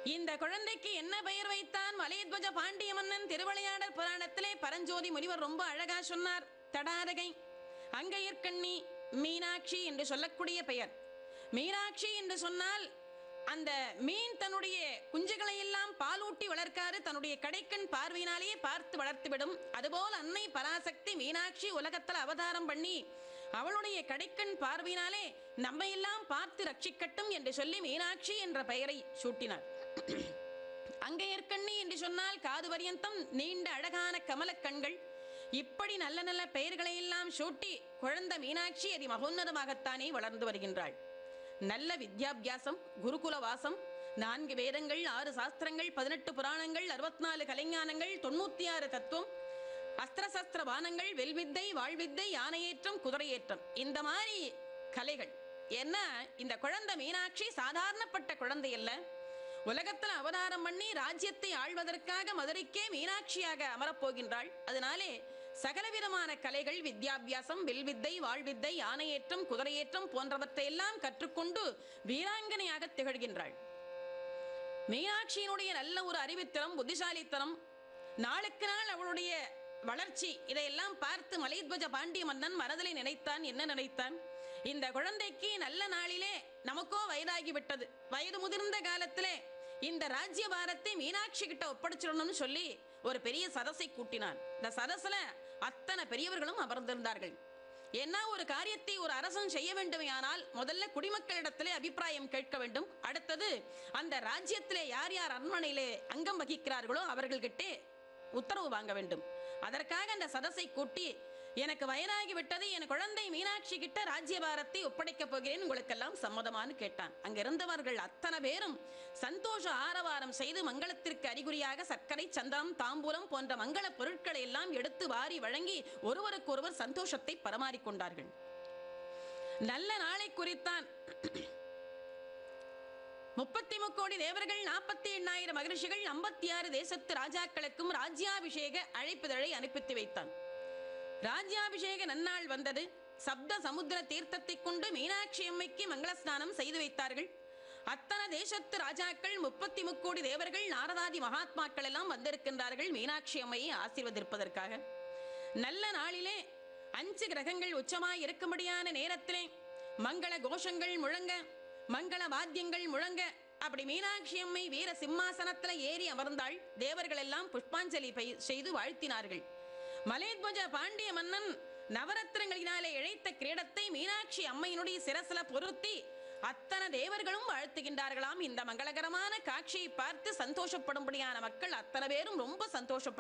இந்த குழந்தைக்கு என்ன பெயர் வைத்தான் மலையத்வஜ பாண்டிய மன்னன் திருவிளையாடல் புராணத்திலே பரஞ்சோதி முனிவர் ரொம்ப அழகா சொன்னார் தடாரகை அங்கையர்கண்ணி மீனாட்சி என்று சொல்லக்கூடிய பெயர் மீனாட்சி என்று சொன்னால் அந்த மீன் தன்னுடைய குஞ்சுகளை எல்லாம் பாலூட்டி வளர்க்காது தன்னுடைய கடைக்கண் பார்வையினாலேயே பார்த்து வளர்த்துவிடும் அதுபோல் அன்னை பராசக்தி மீனாட்சி உலகத்தில் அவதாரம் பண்ணி அவளுடைய கடைக்கண் பார்வையினாலே நம்மை எல்லாம் பார்த்து ரட்சிக்கட்டும் என்று சொல்லி மீனாட்சி என்ற பெயரை சூட்டினார் அங்கையர்கண்ணி என்று சொன்னால் காது பரியந்தம் நீண்ட அழகான கமலக் கண்கள் இப்படி நல்ல நல்ல பெயர்களை எல்லாம் சூட்டி குழந்தை மீனாட்சி அதி மகோன்னதமாகத்தானே வளர்ந்து வருகின்றாள் நல்ல வித்யாபியாசம் குருகுல வாசம் நான்கு வேதங்கள் ஆறு சாஸ்திரங்கள் பதினெட்டு புராணங்கள் அறுபத்தி நாலு கலைஞானங்கள் தொண்ணூத்தி ஆறு தத்துவம் அஸ்திர சஸ்திர பானங்கள் வெல்வித்தை வாழ்வித்தை யானையேற்றம் குதிரையேற்றம் இந்த மாதிரி கலைகள் ஏன்னா இந்த குழந்தை மீனாட்சி சாதாரணப்பட்ட குழந்தை அல்ல உலகத்துல அவதாரம் பண்ணி ராஜ்யத்தை ஆள்வதற்காக மதுரைக்கே மீனாட்சியாக அமரப்போகின்றாள் அதனாலே சகலவிதமான கலைகள் வித்யாபியாசம் வில்வித்தை வாழ்வித்தை யானையேற்றம் குதிரையேற்றம் போன்றவற்றை எல்லாம் கற்றுக்கொண்டு வீராங்கனையாக திகழ்கின்றாள் மீனாட்சியினுடைய நல்ல ஒரு அறிவுத்திறம் புத்திசாலித்தனம் நாளுக்கு நாள் அவளுடைய வளர்ச்சி இதையெல்லாம் பார்த்து மலைத்வஜ பாண்டிய மன்னன் மனதிலே நினைத்தான் என்ன நினைத்தான் இந்த குழந்தைக்கு நல்ல நாளிலே நமக்கோ வயதாகி விட்டது வயது முதிர்ந்த காலத்திலே இந்த ராஜ்ய பாரத்தை மீனாட்சி கிட்ட ஒப்படைச்சிடணும்னு சொல்லி ஒரு பெரிய சதசை கூட்டினான் இந்த சதசுல அத்தனை பெரியவர்களும் அமர்ந்திருந்தார்கள் என்ன ஒரு காரியத்தை ஒரு அரசன் செய்ய வேண்டுமையானால் முதல்ல குடிமக்களிடத்திலே அபிப்பிராயம் கேட்க வேண்டும் அடுத்தது அந்த ராஜ்யத்திலே யார் யார் அரண்மனையிலே அங்கம் வகிக்கிறார்களோ அவர்கள்கிட்டே உத்தரவு வாங்க வேண்டும் அதற்காக அந்த சதசை கூட்டி எனக்கு வயதாகி விட்டது என் குழந்தை மீனாட்சி கிட்ட ராஜ்யபாரத்தை ஒப்படைக்கப் போகிறேன் உங்களுக்கெல்லாம் சம்மதமான்னு கேட்டான் அங்க இருந்தவர்கள் அத்தனை பேரும் சந்தோஷ ஆரவாரம் செய்து மங்களத்திற்கு அறிகுறியாக சர்க்கரை சந்தனம் தாம்பூலம் போன்ற மங்கள பொருட்களை எல்லாம் எடுத்து வாரி வழங்கி ஒருவருக்கொருவர் சந்தோஷத்தை பரமாறிக்கொண்டார்கள் நல்ல நாளை குறித்தான் முப்பத்தி முக்கோடி தேவர்கள் நாற்பத்தி எண்ணாயிரம் மகிழ்ச்சிகள் ஐம்பத்தி ஆறு தேசத்து ராஜாக்களுக்கும் ராஜ்யாபிஷேக அழைப்புதழை அனுப்பித்து வைத்தான் ராஜ்யாபிஷேக நன்னாள் வந்தது சப்த சமுத்திர தீர்த்தத்தை கொண்டு மீனாட்சி அம்மைக்கு மங்கள ஸ்நானம் செய்து வைத்தார்கள் அத்தனை தேசத்து ராஜாக்கள் முப்பத்தி முக்கோடி தேவர்கள் நாரதாதி மகாத்மாக்கள் எல்லாம் வந்திருக்கின்றார்கள் மீனாட்சி அம்மையை ஆசீர்வதிப்பதற்காக நல்ல நாளிலே அஞ்சு கிரகங்கள் உச்சமாய் இருக்கும்படியான நேரத்திலே மங்கள கோஷங்கள் முழங்க மங்கள வாத்தியங்கள் முழங்க அப்படி மீனாட்சி அம்மை வீர சிம்மாசனத்துல ஏறி அமர்ந்தாள் தேவர்கள் எல்லாம் புஷ்பாஞ்சலி பை- செய்து வாழ்த்தினார்கள் மலைத்வஜ பாண்டிய மன்னன் நவரத்னங்களினாலே இழைத்த கிரீடத்தை மீனாட்சி அம்மையினுடைய சிரசில பொருத்தி அத்தனை தேவர்களும் வாழ்த்துகின்றார்களாம் இந்த மங்களகரமான காட்சியை பார்த்து சந்தோஷப்படும்படியான மக்கள் அத்தனை பேரும் ரொம்ப சந்தோஷப்பட்டு